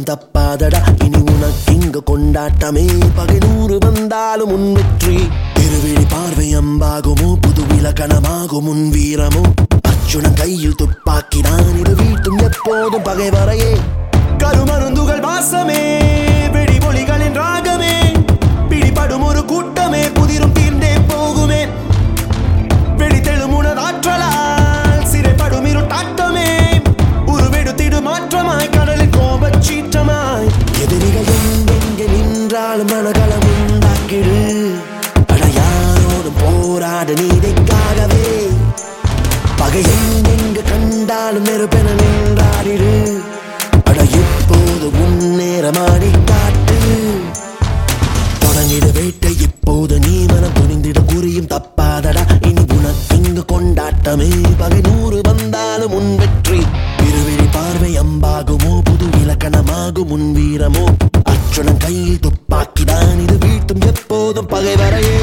குறியும் தப்பாதடா இனி உனக்கு இங்க கொண்டாட்டமே பகை நூறு வந்தாலும் உன் வெற்றி திருவிழி பார்வை அம்பாகுமோ புது இலக்கணமாகும் உன் வீரமோ அர்ஜுனன் கையில் துப்பாக்கிதான் இது வீட்டும் எப்போதும் பகைவரையே கருமருந்துகள் வாசமே வெடிமொழிகளின் ராகமே பிடிபடும் ஒரு கூட்டமே புதிரும் தீர்ந்தே போகுமே வெடித்தெழும் உணராற்றலால் சிறைப்படும் இருட்டாட்டமே உருவெடுத்திடு மாற்றமாய் கடலில் கோபச் சீற்றமாய் எதிரிகள் எங்கெங்கே நின்றாலும் மனகளம் உண்டாக்கிடு அட யாரோடும் போராட நீதிக்காகவே பகை எங்கெங்கு கண்டாலும் நெருப்பென நின்றாடிடு அட இப்போது முன்னேறமாடி காட்டு தொடங்கிட வேட்டை இப்போது நீ மனம் துணிந்திட குறியும் தப்பாதடா இனி உனக்கு இங்கு கொண்டாட்டமே பகை நூறு வந்தாலும் உன் வெற்றி இருவிழி பார்வை அம்பாகுமோ புது இலக்கணமாகும் உன் வீரமோ அச்சுடன் கையில் துப்பாக்கிதான் இது வீட்டும் எப்போதும் பகை வரையே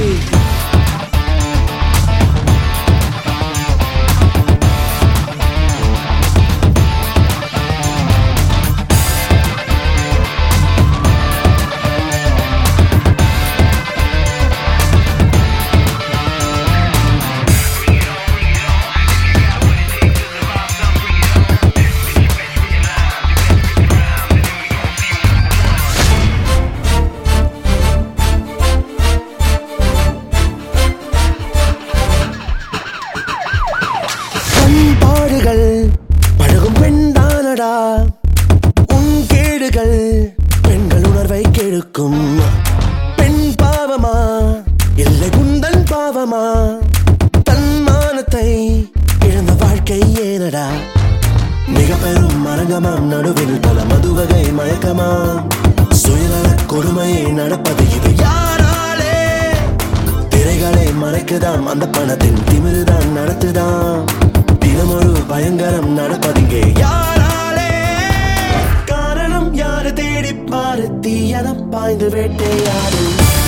பண்பாடுகள் பழகும் பெண்தானடா உன் கேடுகள் பெண்கள் உணர்வை கெடுக்கும் பெண் பாவமா இல்லை குந்தன் பாவமா தன்மானத்தை இழந்த வாழ்க்கை ஏனடா மிக பெரும் மரங்கமாம் நடுவில் பல மதுவகை மயக்கமாம் சுயநல கொடுமையை நடப்பது இது யாராலே திரைகளை மறைக்குதாம் அந்த பணத்தின் திமிருதான் நடத்துதாம் தினமொரு பயங்கரம் நடப்பதிங்கே யாராலே காரணம் யாரு தேடி பாரு தீயன பாய்ந்து வேட்டையாடு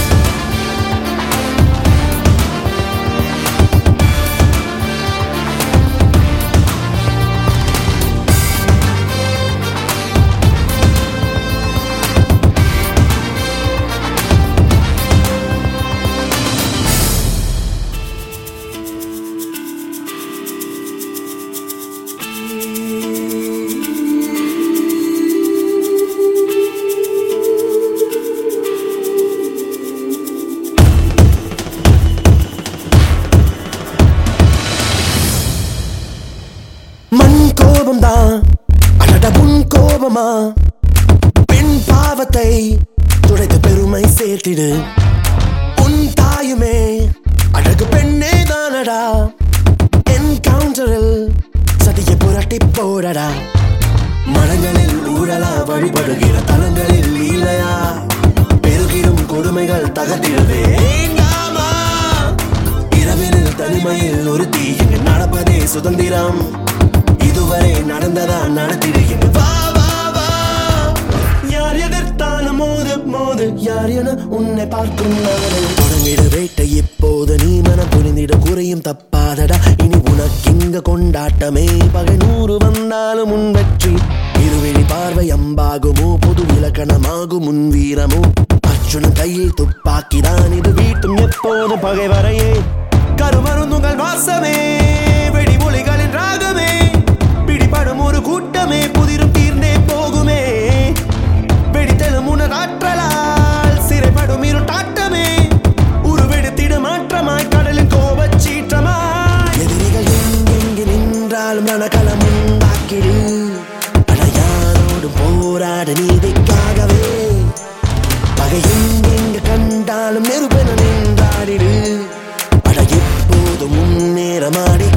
மண் கோபம்தான் அடட உன் கோபமா பெண் பாவத்தை துடைத்து பெருமை சேர்த்திடு உன் தாயுமே அழகு பெண்ணே தானடா என்கவுண்டரில் சதியை புரட்டி போடடா மனங்களில் ஊழலா வழிபடுகிற தலங்களில் இல்லையா பெருகிடும் கொடுமைகள் தகர்த்திடவே வேண்டாமா இரவினில் தனிமையில் ஒரு தீ இங்கு நடப்பதே சுதந்திரம் இதுவரை நடந்ததா நடத்திடு இங்கு வா வா வா யார் எதிர்த்தாலும் மோது மோது யார் என உன்னை பார்க்கும் நாடு தொடங்கிடு வேட்டை இப்போது நீ மனம் புரிந்திட குறையும் தப்பாதடா இனி உனக்கு இங்க கொண்டாட்டமே பகை நூறு வந்தாலும் உன் வெற்றி இருவிழி பார்வை அம்பாகுமோ புது இலக்கணமாகும் உன் வீரமோ அர்ஜுனன் கையில் துப்பாக்கிதான் இது வீட்டும் எப்போது பகை வரையே கருமருந்துங்கள் வாசமே வெடிமொழிகளின் ராகமே பிடிபடும் ஒரு கூட்டமே புதிரும் தீர்ந்தே போகுமே வெடித்தெழும் உணராற்றலால் சிறைப்படும் இருட்டாட்டமே உருவெடுத்திடு மாற்றமாய் கடலின் கோபச் சீற்றமாய் எதிரிகள் எங்கெங்கு நின்றாலும் ரணகளம் உண்டாக்கிடு அட யாரோடும் போராட நீதிக்காகவே பகை எங்கெங்கு கண்டாலும் நெருப்பென நின்றாடிடு அட எப்போதும் முன்னேறமாடி